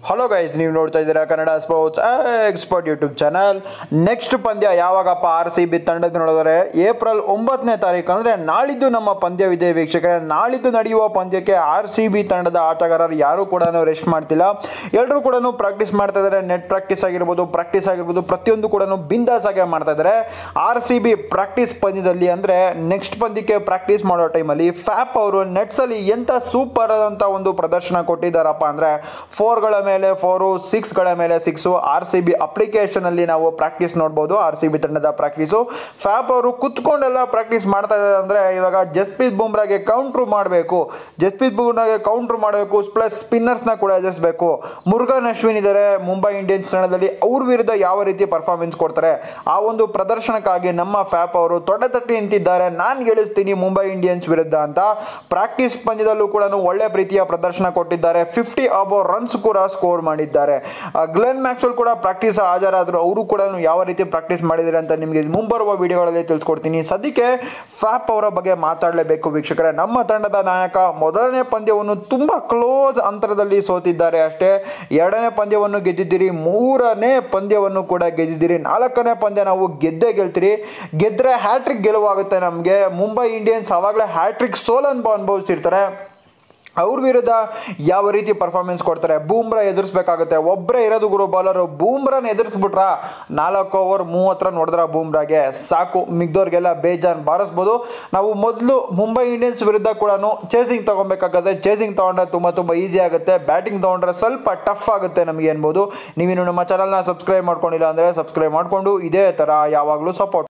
hello guys ನೀವು ನೋಡ್ತಾ ಇದ್ದೀರಾ Kannada sports expert YouTube channel next ಪಂದ್ಯ ಯಾವಾಗಪ್ಪ ಆರ್ ಸಿ ಬಿ ತಂಡದ ನೋಡಿದರೆ ಏಪ್ರಿಲ್ ಒಂಬತ್ತನೇ ತಾರೀಕು ಅಂದರೆ ನಾಳಿದ್ದು ನಮ್ಮ ಪಂದ್ಯವಿದೆ ವೀಕ್ಷಕರೇ ನಾಳಿದ್ದು ನಡೆಯುವ ಪಂದ್ಯಕ್ಕೆ ಆರ್ ಸಿ ಬಿ ತಂಡದ ಆಟಗಾರರು ಯಾರೂ ಕೂಡ ರೆಸ್ಟ್ ಮಾಡ್ತಿಲ್ಲ ಎಲ್ಲರೂ ಕೂಡ ಪ್ರಾಕ್ಟೀಸ್ ಮಾಡ್ತಾ ಇದ್ದಾರೆ ನೆಟ್ ಪ್ರಾಕ್ಟೀಸ್ ಆಗಿರ್ಬೋದು ಪ್ರಾಕ್ಟೀಸ್ ಆಗಿರ್ಬೋದು ಪ್ರತಿಯೊಂದು ಕೂಡ ಬಿಂದಾಸ್ ಆಗಿ ಮಾಡ್ತಾ ಇದ್ದಾರೆ ಆರ್ ಸಿ ಬಿ ಪ್ರಾಕ್ಟೀಸ್ ಪಂದ್ಯದಲ್ಲಿ ಅಂದರೆ ನೆಕ್ಸ್ಟ್ ಪಂದ್ಯಕ್ಕೆ ಪ್ರಾಕ್ಟೀಸ್ ಮಾಡೋ ಟೈಮಲ್ಲಿ ಫ್ಯಾಪ್ ಅವರು ನೆಟ್ಸಲ್ಲಿ ಎಂಥ ಸೂಪರ್ ಆದಂಥ ಒಂದು ಪ್ರದರ್ಶನ ಕೊಟ್ಟಿದ್ದಾರಪ್ಪ ಅಂದರೆ ಫೋರ್ಗಳ ಮೇಲೆ ಫೋರು ಸಿಕ್ಸ್ಗಳ ಮೇಲೆ ಸಿಕ್ಸು ಆರ್ ಸಿ ಬಿ ಅಪ್ಲಿಕೇಶನಲ್ಲಿ ನಾವು ಪ್ರಾಕ್ಟೀಸ್ ನೋಡ್ಬೋದು ಆರ್ ಸಿ ಬಿ ತಂಡದ ಪ್ರಾಕ್ಟೀಸು ಫ್ಯಾಪ್ ಅವರು ಕುತ್ಕೊಂಡೆಲ್ಲ ಪ್ರಾಕ್ಟೀಸ್ ಮಾಡ್ತಾ ಇದ್ದಾರೆ ಅಂದರೆ ಇವಾಗ ಜಸ್ಪ್ರೀತ್ ಬುಮ್ರಾಗೆ ಕೌಂಟ್ರು ಮಾಡಬೇಕು ಜಸ್ಪ್ರೀತ್ ಬುಮ್ರಾಗೆ ಕೌಂಟ್ರು ಮಾಡಬೇಕು ಪ್ಲಸ್ ಸ್ಪಿನ್ನರ್ಸ್ನ ಕೂಡ ಎದುರಿಸಬೇಕು ಮುರುಗನ್ ಅಶ್ವಿನ್ ಇದ್ದಾರೆ ಮುಂಬೈ ಇಂಡಿಯನ್ಸ್ ತಂಡದಲ್ಲಿ ಅವ್ರ ವಿರುದ್ಧ ಯಾವ ರೀತಿ ಪರ್ಫಾರ್ಮೆನ್ಸ್ ಕೊಡ್ತಾರೆ ಆ ಒಂದು ಪ್ರದರ್ಶನಕ್ಕಾಗಿ ನಮ್ಮ ಫ್ಯಾಪ್ ಅವರು ತೊಡೆ ತಟ್ಟಿ ನಿಂತಿದ್ದಾರೆ ನಾನು ಗೆಲ್ಲಿಸ್ತೀನಿ ಮುಂಬೈ ಇಂಡಿಯನ್ಸ್ ವಿರುದ್ಧ ಅಂತ ಪ್ರಾಕ್ಟೀಸ್ ಪಂದ್ಯದಲ್ಲೂ ಕೂಡ ಒಳ್ಳೆ ಪ್ರೀತಿಯ ಪ್ರದರ್ಶನ ಕೊಟ್ಟಿದ್ದಾರೆ ಫಿಫ್ಟಿ ಅಬೋ ರನ್ಸ್ ಕೂಡ ಸ್ಕೋರ್ ಮಾಡಿದ್ದಾರೆ ಆ, ಗ್ಲೆನ್ ಮ್ಯಾಕ್ಸ್ವೆಲ್ ಕೂಡ ಪ್ರಾಕ್ಟೀಸ್ ಹಾಜರಾದರು ಅವರು ಕೂಡ ಯಾವ ರೀತಿ ಪ್ರಾಕ್ಟೀಸ್ ಮಾಡಿದ್ದಾರೆ ಅಂತ ನಿಮಗೆ ಮುಂಬರುವ ವಿಡಿಯೋಗಳಲ್ಲಿ ತಿಳಿಸ್ಕೊಡ್ತೀನಿ ಸದ್ಯಕ್ಕೆ ಫ್ಯಾಪ್ ಅವರ ಬಗ್ಗೆ ಮಾತಾಡಲೇಬೇಕು ವೀಕ್ಷಕರೇ ನಮ್ಮ ತಂಡದ ನಾಯಕ ಮೊದಲನೇ ಪಂದ್ಯವನ್ನು ತುಂಬ ಕ್ಲೋಸ್ ಅಂತರದಲ್ಲಿ ಸೋತಿದ್ದಾರೆ ಅಷ್ಟೇ ಎರಡನೇ ಪಂದ್ಯವನ್ನು ಗೆದ್ದಿದ್ದೀರಿ ಮೂರನೇ ಪಂದ್ಯವನ್ನು ಕೂಡ ಗೆದ್ದಿದ್ದೀರಿ ನಾಲ್ಕನೇ ಪಂದ್ಯ ನಾವು ಗೆದ್ದೇ ಗೆಲ್ತೀರಿ ಗೆದ್ದರೆ ಹ್ಯಾಟ್ರಿಕ್ ಗೆಲುವಾಗುತ್ತೆ ನಮಗೆ ಮುಂಬೈ ಇಂಡಿಯನ್ಸ್ ಆವಾಗಲೇ ಹ್ಯಾಟ್ರಿಕ್ ಸೋಲನ್ನು ಅನುಭವಿಸಿರ್ತಾರೆ ಅವ್ರ ವಿರುದ್ಧ ಯಾವ ರೀತಿ ಪರ್ಫಾರ್ಮೆನ್ಸ್ ಕೊಡ್ತಾರೆ ಬೂಮ್ರಾ ಎದುರಿಸ್ಬೇಕಾಗುತ್ತೆ ಒಬ್ಬರೇ ಇರೋದು ಗುರು ಬಾಲರು ಬೂಮ್ರಾನ ಎದುರಿಸ್ಬಿಟ್ರ ನಾಲ್ಕು ಓವರ್ ಮೂವತ್ತು ರನ್ ಹೊಡೆದ್ರ ಬೂಮ್ರಾಗೆ ಸಾಕು ಮಿಗ್ದವ್ರಿಗೆಲ್ಲ ಬೇಜಾನ್ ಬಾರಿಸ್ಬೋದು ನಾವು ಮೊದಲು ಮುಂಬೈ ಇಂಡಿಯನ್ಸ್ ವಿರುದ್ಧ ಕೂಡ ಚೇಸಿಂಗ್ ತೊಗೊಬೇಕಾಗುತ್ತೆ ಚೇಸಿಂಗ್ ತೊಗೊಂಡ್ರೆ ತುಂಬ ತುಂಬ ಈಸಿ ಆಗುತ್ತೆ ಬ್ಯಾಟಿಂಗ್ ತೊಗೊಂಡ್ರೆ ಸ್ವಲ್ಪ ಟಫ್ ಆಗುತ್ತೆ ನಮಗೆ ಅನ್ಬೋದು ನೀವಿನ್ನು ನಮ್ಮ ಚಾನಲ್ನ ಸಬ್ಸ್ಕ್ರೈಬ್ ಮಾಡ್ಕೊಂಡಿಲ್ಲ ಅಂದರೆ ಸಬ್ಸ್ಕ್ರೈಬ್ ಮಾಡಿಕೊಂಡು ಇದೇ ಥರ ಯಾವಾಗಲೂ ಸಪೋರ್ಟ್